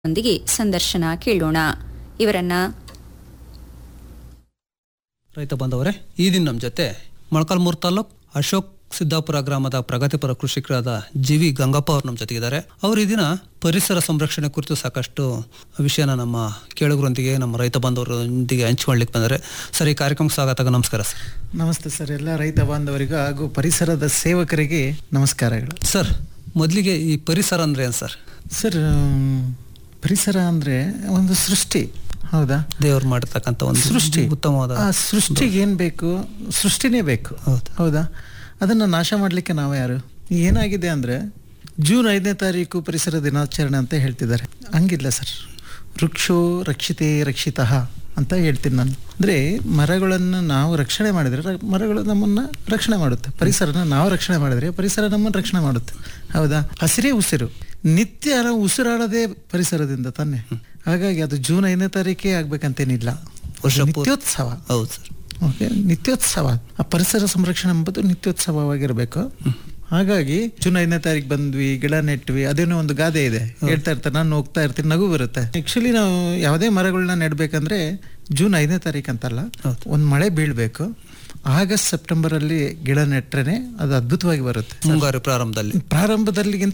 ಒಂದಿಗೆ ಸಂದರ್ಶನ ಕೇಳೋಣ ಇವರನ್ನ ರೈತ ಬಾಂಧವರೇ ಈ ದಿನ ನಮ್ಮ ಜೊತೆ ಮೊಳಕಾಲ್ಮೂರು ತಾಲೂಕ್ ಅಶೋಕ್ ಸಿದ್ದಾಪುರ ಗ್ರಾಮದ ಪ್ರಗತಿಪರ ಕೃಷಿಕರಾದ ಜಿ ವಿ ಗಂಗಪ್ಪ ಅವರು ನಮ್ಮ ಜೊತೆಗಿದ್ದಾರೆ ಅವರು ಈ ದಿನ ಪರಿಸರ ಸಂರಕ್ಷಣೆ ಕುರಿತು ಸಾಕಷ್ಟು ವಿಷಯನ ನಮ್ಮ ಕೇಳುಗರೊಂದಿಗೆ ನಮ್ಮ ರೈತ ಬಾಂಧವರೊಂದಿಗೆ ಹಂಚಿಕೊಳ್ಳಿಕ್ಕೆ ಬಂದರೆ ಸರ್ ಈ ಕಾರ್ಯಕ್ರಮಕ್ಕೆ ಸ್ವಾಗತ ನಮಸ್ಕಾರ ಸರ್ ನಮಸ್ತೆ ಸರ್ ಎಲ್ಲ ರೈತ ಬಾಂಧವರಿಗೂ ಹಾಗೂ ಪರಿಸರದ ಸೇವಕರಿಗೆ ನಮಸ್ಕಾರಗಳು ಸರ್ ಮೊದಲಿಗೆ ಈ ಪರಿಸರ ಅಂದ್ರೆ ಏನು ಸರ್ ಸರ್ ಆಮ್, ಪರಿಸರ ಅಂದ್ರೆ ಒಂದು ಸೃಷ್ಟಿ ಹೌದಾ ದೇವರು ಮಾಡಿರ್ತಕ್ಕಂಥ ಒಂದು ಸೃಷ್ಟಿ ಉತ್ತಮವಾದ ಆ ಸೃಷ್ಟಿಗೆ ಏನ್ ಬೇಕು ಸೃಷ್ಟಿನೇ ಬೇಕು ಹೌದು. ಹೌದಾ ಅದನ್ನ ನಾಶ ಮಾಡ್ಲಿಕ್ಕೆ ನಾವು ಯಾರು ಏನಾಗಿದೆ ಅಂದ್ರೆ ಜೂನ್ ಐದನೇ ತಾರೀಕು ಪರಿಸರ ದಿನಾಚರಣೆ ಅಂತ ಹೇಳ್ತಿದ್ದಾರೆ ಹಂಗಿಲ್ಲ ಸರ್ ವೃಕ್ಷೋ ರಕ್ಷಿತೇ ರಕ್ಷಿತಃ ಅಂತ ಹೇಳ್ತೀನಿ ನಾನು ಅಂದ್ರೆ ಮರಗಳನ್ನು ನಾವು ರಕ್ಷಣೆ ಮಾಡಿದ್ರೆ ರ- ಮರಗಳು ನಮ್ಮನ್ನ ರಕ್ಷಣೆ ಮಾಡುತ್ತೆ ಪರಿಸರನ ನಾವು ರಕ್ಷಣೆ ಮಾಡಿದ್ರೆ ಪರಿಸರ ನಮ್ಮನ್ನು ರಕ್ಷಣೆ ಮಾಡುತ್ತೆ ಹೌದಾ ಹಸಿರೇ ಉಸಿರು ನಿತ್ಯ ನಾವು ಉಸಿರಾಡೋದೇ ಪರಿಸರದಿಂದ ತಾನೆ ಹಾಗಾಗಿ ಅದು ಜೂನ್ ಐದನೇ ತಾರೀಕೇ ಆಗ್ಬೇಕಂತೇನಿಲ್ಲ ವರ್ಷ ಪೂರ್ತಿ. ನಿತ್ಯೋತ್ಸವ ಹೌದು ಸರ್ ಓಕೆ ನಿತ್ಯೋತ್ಸವ ಆ ಪರಿಸರ ಸಂರಕ್ಷಣೆ ಎಂಬುದು ನಿತ್ಯೋತ್ಸವವಾಗಿರಬೇಕು ಹಾಗಾಗಿ ಜೂನ್ ಐದನೇ ತಾರೀಕು ಬಂದ್ವಿ ಗಿಡ ನೆಟ್ವಿ ಅದೇನೋ ಒಂದು ಗಾದೆ ಇದೆ ಹೇಳ್ತಾ ಇರ್ತಾರೆ ನಾನು ಹೋಗ್ತಾ ಇರ್ತೀನಿ ನಗು ಬರುತ್ತೆ ಆಕ್ಚುಲಿ ನಾವು ಯಾವುದೇ ಮರಗಳನ್ನ ನೆಡ್ಬೇಕಂದ್ರೆ ಜೂನ್ ಐದನೇ ತಾರೀಕು ಅಂತಲ್ಲ ಹೌದು. ಒಂದು ಮಳೆ ಬೀಳ್ಬೇಕು ಆಗಸ್ಟ್ ಸೆಪ್ಟೆಂಬರ್ ಅಲ್ಲಿ ಗಿಡ ನೆಟ್ರೇನೆ ಅದು ಅದ್ಭುತವಾಗಿ ಬರುತ್ತೆ ಮುಂಗಾರು ಪ್ರಾರಂಭದಲ್ಲಿ ಪ್ರಾರಂಭದಲ್ಲಿಗಿಂತ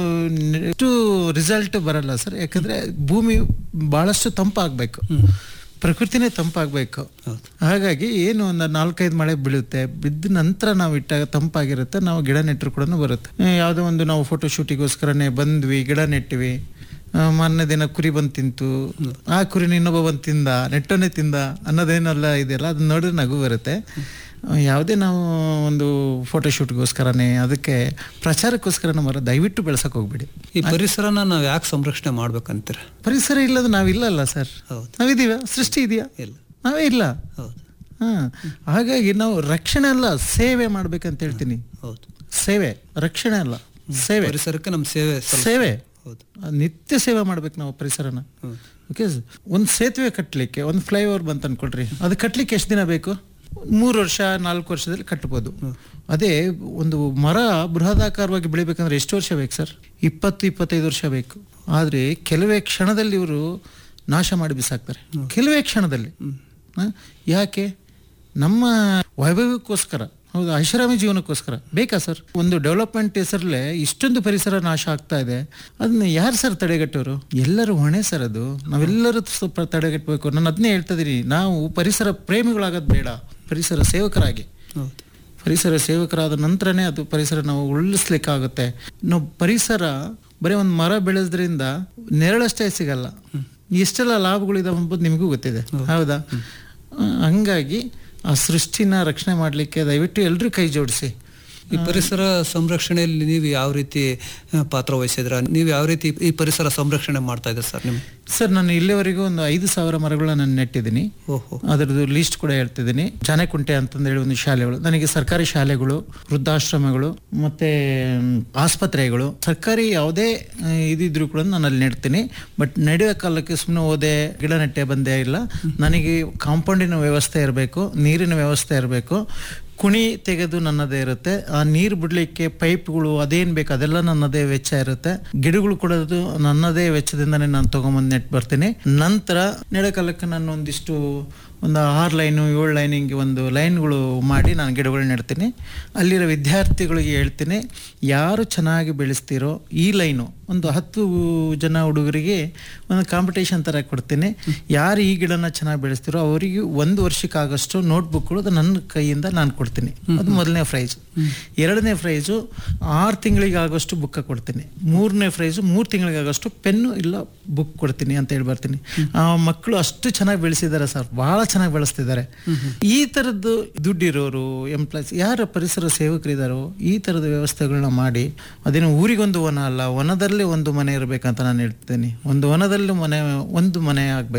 ಎಷ್ಟು ರಿಸಲ್ಟ್ ಬರಲ್ಲ ಸರ್ ಯಾಕಂದ್ರೆ ಭೂಮಿ ಬಹಳಷ್ಟು ತಂಪಾಗಬೇಕು ಪ್ರಕೃತಿನೇ ತಂಪಾಗಬೇಕು ಹೌದು. ಹಾಗಾಗಿ ಏನು ಒಂದು ನಾಲ್ಕೈದು ಮಳೆ ಬೀಳುತ್ತೆ ಬಿದ್ದ ನಂತರ ನಾವು ಇಟ್ಟಾಗ ತಂಪಾಗಿರುತ್ತೆ ನಾವು ಗಿಡ ನೆಟ್ಟರು ಕೂಡ ಬರುತ್ತೆ ಆ, ಯಾವುದೋ ಒಂದು ನಾವು ಫೋಟೋ ಶೂಟಿಗೋಸ್ಕರನೇ ಬಂದ್ವಿ ಗಿಡ ನೆಟ್ಟಿವಿ ಆ, ಮಾರನೇ ದಿನ ಕುರಿ ಬಂದು ತಿಂತು ಆ ಕುರಿನ ಇನ್ನೊಬ್ಬ ಬಂದು ತಿಂದ ನೆಟ್ಟನೆ ತಿಂದ ಅನ್ನೋದೇನೆಲ್ಲ ಇದೆಯಲ್ಲ ಅದನ್ನ ನೋಡಿದ್ರೆ ನಗು ಬರುತ್ತೆ ಆ, ಯಾವುದೇ ನಾವು ಒಂದು ಫೋಟೋ ಶೂಟ್ಗೋಸ್ಕರನೇ ಅದಕ್ಕೆ ಪ್ರಚಾರಕ್ಕೋಸ್ಕರ ಮರ ದಯವಿಟ್ಟು ಬೆಳೆಸಕ್ಕೆ ಹೋಗ್ಬೇಡಿ ಈ ಪರಿಸರನ ನಾವು ಯಾಕೆ ಸಂರಕ್ಷಣೆ ಮಾಡ್ಬೇಕಂತೀರ ಪರಿಸರ ಇಲ್ಲದ ನಾವಿಲ್ಲಲ್ಲ ಸರ್ ಹೌದು ನಾವಿದೀವ ಸೃಷ್ಟಿ ಇದೆಯಾ ಇಲ್ಲ ನಾವೇ ಇಲ್ಲ ಹೌದು ಹಾ ಹಾಗಾಗಿ ನಾವು ರಕ್ಷಣೆ ಅಲ್ಲ ಸೇವೆ ಮಾಡ್ಬೇಕಂತ ಹೇಳ್ತೀನಿ ಹೌದು ಸೇವೆ ರಕ್ಷಣೆ ಅಲ್ಲ ಸೇವೆ ಪರಿಸರಕ್ಕೆ ನಮ್ಮ ಸೇವೆ ಸಲ್ಲಿಸ್ಬೇಕು. ಸೇವೆ ಹೌದು ನಿತ್ಯ ಸೇವೆ ಮಾಡ್ಬೇಕು ನಾವು ಪರಿಸರನ ಹ್ಮ್. ಓಕೆ ಒಂದು ಸೇತುವೆ ಕಟ್ಟಲಿಕ್ಕೆ ಒಂದು ಫ್ಲೈಓವರ್ ಬಂತ ಅನ್ಕೊಳ್ರಿ ಅದು ಕಟ್ಟಲಿಕ್ಕೆ ಎಷ್ಟು ದಿನ ಬೇಕು ಮೂರು ವರ್ಷ ನಾಲ್ಕು ವರ್ಷದಲ್ಲಿ ಕಟ್ಬೋದು ಅದೇ ಒಂದು ಮರ ಬೃಹದಾಕಾರವಾಗಿ ಬೆಳಿಬೇಕಂದ್ರೆ ಎಷ್ಟು ವರ್ಷ ಬೇಕು ಸರ್ ಇಪ್ಪತ್ತು ಇಪ್ಪತ್ತೈದು ವರ್ಷ ಬೇಕು ಆದರೆ ಕೆಲವೇ ಕ್ಷಣದಲ್ಲಿ ಇವರು ನಾಶ ಮಾಡಿ ಬಿಸಾಕ್ತಾರೆ ಕೆಲವೇ ಕ್ಷಣದಲ್ಲಿ ಹ? ಯಾಕೆ ನಮ್ಮ ವೈಭವಕ್ಕೋಸ್ಕರ ಹೌದು ಐಷಾರಾಮಿ ಜೀವನಕ್ಕೋಸ್ಕರ ಬೇಕಾ ಸರ್ ಒಂದು ಡೆವಲಪ್ಮೆಂಟ್ ಹೆಸರಲ್ಲೇ ಇಷ್ಟೊಂದು ಪರಿಸರ ನಾಶ ಆಗ್ತಾ ಇದೆ ಅದನ್ನ ಯಾರು ಸರ್ ತಡೆಗಟ್ಟೋರು ಎಲ್ಲರೂ ಹೊಣೆ ಸರ್ ಅದು ನಾವೆಲ್ಲರೂ ಸ್ವಲ್ಪ ತಡೆಗಟ್ಟಬೇಕು ನಾನು ಅದನ್ನೇ ಹೇಳ್ತಾ ಇದೀನಿ ನಾವು ಪರಿಸರ ಪ್ರೇಮಿಗಳಾಗೋದು ಬೇಡ ಪರಿಸರ ಸೇವಕರಾಗಿ ಹೌದು ಪರಿಸರ ಸೇವಕರಾದ ನಂತರನೇ ಅದು ಪರಿಸರ ನಾವು ಉಳಿಸ್ಲಿಕ್ಕಾಗುತ್ತೆ ನಾವು ಪರಿಸರ ಬರೀ ಒಂದು ಮರ ಬೆಳೆದ್ರಿಂದ ನೆರಳಷ್ಟೇ ಸಿಗಲ್ಲ ಎಷ್ಟೆಲ್ಲ ಲಾಭಗಳಿದಾವೆ ಎಂಬುದು ನಿಮಗೂ ಗೊತ್ತಿದೆ ಹೌದಾ ಆ, ಹಂಗಾಗಿ ಆ ಸೃಷ್ಟಿನ ರಕ್ಷಣೆ ಮಾಡಲಿಕ್ಕೆ ದಯವಿಟ್ಟು ಎಲ್ಲರೂ ಕೈ ಜೋಡಿಸಿ ಈ ಪರಿಸರ ಸಂರಕ್ಷಣೆಯಲ್ಲಿ ನೀವು ಯಾವ ರೀತಿ ಆ, ಪಾತ್ರ ವಹಿಸಿದ್ರ ನೀವು ಯಾವ ರೀತಿ ಈ ಪರಿಸರ ಸಂರಕ್ಷಣೆ ಮಾಡ್ತಾ ಇದ್ದೀರಿ ಸರ್ ನಿಮ್ ಸರ್ ನಾನು ಇಲ್ಲಿವರೆಗೂ ಒಂದು ಐದು ಸಾವಿರ ಮರಗಳನ್ನ ನಾನು ನೆಟ್ಟಿದ್ದೀನಿ ಓಹೋ ಅದರದ್ದು ಲೀಸ್ಟ್ ಕೂಡ ಹೇಳ್ತಿದ್ದೀನಿ ಜಾನೆಕುಂಟೆ ಅಂತಂದೇಳಿ ಒಂದು ಶಾಲೆಗಳು ನನಗೆ ಸರ್ಕಾರಿ ಶಾಲೆಗಳು ವೃದ್ಧಾಶ್ರಮಗಳು ಮತ್ತೆ ಮ್, ಆಸ್ಪತ್ರೆಗಳು ಸರ್ಕಾರಿ ಯಾವುದೇ ಆ, ಇದಿದ್ರು ಕೂಡ ನಾನು ಅಲ್ಲಿ ನೆಡ್ತೀನಿ ಬಟ್ ನಡೆಯೋ ಕಾಲಕ್ಕೆ ಸುಮ್ಮನೆ ಹೋದೆ ಗಿಡ ನೆಟ್ಟೆ ಬಂದೇ ಇಲ್ಲ ನನಗೆ ಕಾಂಪೌಂಡಿನ ವ್ಯವಸ್ಥೆ ಇರಬೇಕು ನೀರಿನ ವ್ಯವಸ್ಥೆ ಇರಬೇಕು ಕುಣಿ ತೆಗೆದು ನನ್ನದೇ ಇರುತ್ತೆ ಆ ನೀರು ಬಿಡ್ಲಿಕ್ಕೆ ಪೈಪ್ಗಳು ಅದೇನ್ ಬೇಕು ಅದೆಲ್ಲ ನನ್ನದೇ ವೆಚ್ಚ ಇರುತ್ತೆ ಗಿಡಗಳು ಕೊಡೋದು ನನ್ನದೇ ವೆಚ್ಚದಿಂದನೇ ನಾನು ತಗೊಂಬಂದು ನೆಟ್ ಬರ್ತೀನಿ ನಂತರ ನೆಡಕಾಲಕ್ಕೆ ನಾನು ಒಂದಿಷ್ಟು ಒಂದು ಆರು ಲೈನು ಏಳು ಲೈನಿಂಗ್ ಒಂದು ಲೈನ್ಗಳು ಮಾಡಿ ನಾನು ಗಿಡಗಳು ನೆಡ್ತೀನಿ ಅಲ್ಲಿರೋ ವಿದ್ಯಾರ್ಥಿಗಳಿಗೆ ಹೇಳ್ತೀನಿ ಯಾರು ಚೆನ್ನಾಗಿ ಬೆಳೆಸ್ತೀರೋ ಈ ಲೈನು ಒಂದು ಹತ್ತು ಜನ ಹುಡುಗರಿಗೆ ಒಂದು ಕಾಂಪಿಟೇಷನ್ ಥರ ಕೊಡ್ತೀನಿ ಯಾರು ಈ ಗಿಡನ ಚೆನ್ನಾಗಿ ಬೆಳೆಸ್ತೀರೋ ಅವರಿಗೆ ಒಂದು ವರ್ಷಕ್ಕಾಗಷ್ಟು ನೋಟ್ಬುಕ್ಗಳು ಅದು ನನ್ನ ಕೈಯಿಂದ ನಾನು ಕೊಡ್ತೀನಿ ಅದು ಮೊದಲನೇ ಪ್ರೈಜ್ ಎರಡನೇ ಪ್ರೈಜು ಆರು ತಿಂಗಳಿಗೆ ಆಗೋಷ್ಟು ಬುಕ್ಕ ಕೊಡ್ತೀನಿ ಮೂರನೇ ಪ್ರೈಜು ಮೂರು ತಿಂಗಳಿಗಾಗೋಷ್ಟು ಪೆನ್ನು ಇಲ್ಲ ಬುಕ್ ಕೊಡ್ತೀನಿ ಅಂತ ಹೇಳಿ ಬರ್ತೀನಿ ಆ ಮಕ್ಕಳು ಅಷ್ಟು ಚೆನ್ನಾಗಿ ಬೆಳೆಸಿದ್ದಾರೆ ಸರ್ ಬಹಳ ಚೆನ್ನಾಗಿ ಬೆಳೆಸ್ತಿದ್ದಾರೆ ಈ ಥರದ್ದು ದುಡ್ಡಿರೋರು ಎಂಪ್ಲಾಯ್ಸ್ ಯಾರ ಪರಿಸರ ಸೇವಕರಿದ್ದಾರೋ ಈ ಥರದ ವ್ಯವಸ್ಥೆಗಳನ್ನ ಮಾಡಿ ಅದೇನು ಊರಿಗೊಂದು ವನ ಅಲ್ಲ ವನದಲ್ಲೇ ಒಂದು ಮನೆ ಇರಬೇಕಂತ ನಾನು ಹೇಳ್ತೀನಿ ಒಂದು ವನದಲ್ಲಿ ಮನೆ ಒಂದು ಮನೆ ಆಗಬೇಕು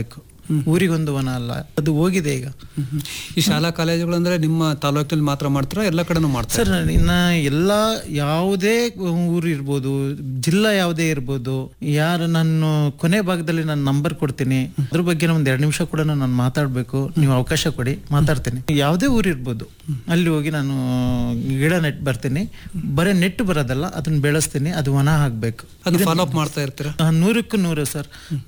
ಊರಿಗೊಂದು ವನ ಅಲ್ಲ ಅದು ಹೋಗಿದೆ ಈಗ ಈ ಶಾಲಾ ಕಾಲೇಜುಗಳು ಅಂದ್ರೆ ನಿಮ್ಮ ತಾಲೂಕಿನಲ್ಲಿ ಮಾತ್ರ ಮಾಡ್ತಾರಾ ಎಲ್ಲ ಕಡೆನೂ ಮಾಡ್ತಾರೆ ಸರ್ ಇನ್ನ ಎಲ್ಲ ಯಾವುದೇ ಊರು ಇರ್ಬೋದು ಜಿಲ್ಲಾ ಯಾವುದೇ ಇರ್ಬೋದು ಯಾರು ನಾನು ಕೊನೆ ಭಾಗದಲ್ಲಿ ನಾನು ನಂಬರ್ ಕೊಡ್ತೀನಿ ಅದ್ರ ಬಗ್ಗೆ ಒಂದು ಎರಡು ನಿಮಿಷ ಕೂಡ ನಾನು ಮಾತಾಡ್ಬೇಕು ನೀವು ಅವಕಾಶ ಕೊಡಿ ಮಾತಾಡ್ತೀನಿ ಯಾವುದೇ ಊರು ಇರ್ಬೋದು ಅಲ್ಲಿ ಹೋಗಿ ನಾನು ಗಿಡ ನೆಟ್ ಬರ್ತೀನಿ ಬರೀ ನೆಟ್ಟು ಬರೋದಲ್ಲ ಅದನ್ನ ಬೆಳೆಸ್ತೀನಿ ಅದು ವನ ಹಾಕ್ಬೇಕು ಅದು ಫಾಲೋ ಅಪ್ ಮಾಡ್ತಾ ಇರ್ತೀರಾ ನೂರಕ್ಕೂ ನೂರು ಸರ್